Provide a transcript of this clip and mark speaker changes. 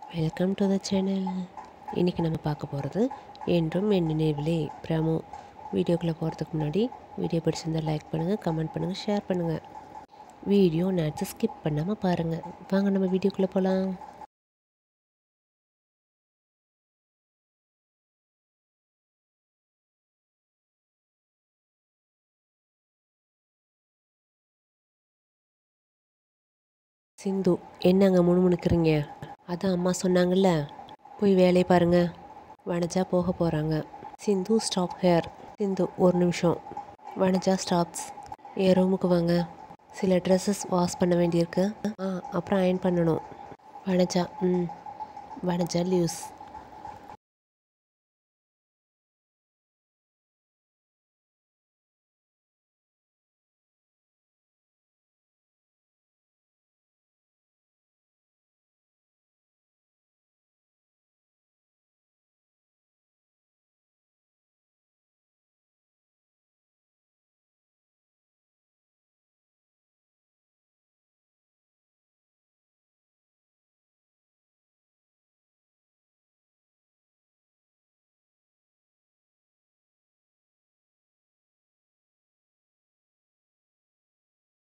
Speaker 1: welcome to the channel இன்றைக்கி நம்ம பார்க்க போகிறது என்றும் என் நினைவிலே பிரமு வீடியோக்குள்ளே போகிறதுக்கு முன்னாடி வீடியோ பிடிச்சிருந்தா லைக் பண்ணுங்கள் கமெண்ட் பண்ணுங்கள் ஷேர் பண்ணுங்கள் வீடியோ நேரத்தை ஸ்கிப் பண்ணாமல் பாருங்கள் வாங்க நம்ம வீடியோக்குள்ளே போகலாம் சிந்து என்னங்க முணுமுணுக்கிறீங்க அதான் அம்மா சொன்னாங்கல்ல போய் வேலையை பாருங்க வனஜா போக போகிறாங்க சிந்து ஸ்டாப் ஹேர் சிந்து ஒரு நிமிஷம் வனஜா ஸ்டாப்ஸ் என் ரூமுக்கு வாங்க சில ட்ரெஸ்ஸஸ் வாஷ் பண்ண வேண்டியிருக்கு ஆ அப்புறம் அயன் பண்ணணும் வனஜா ம் வனஜா லீவ்ஸ்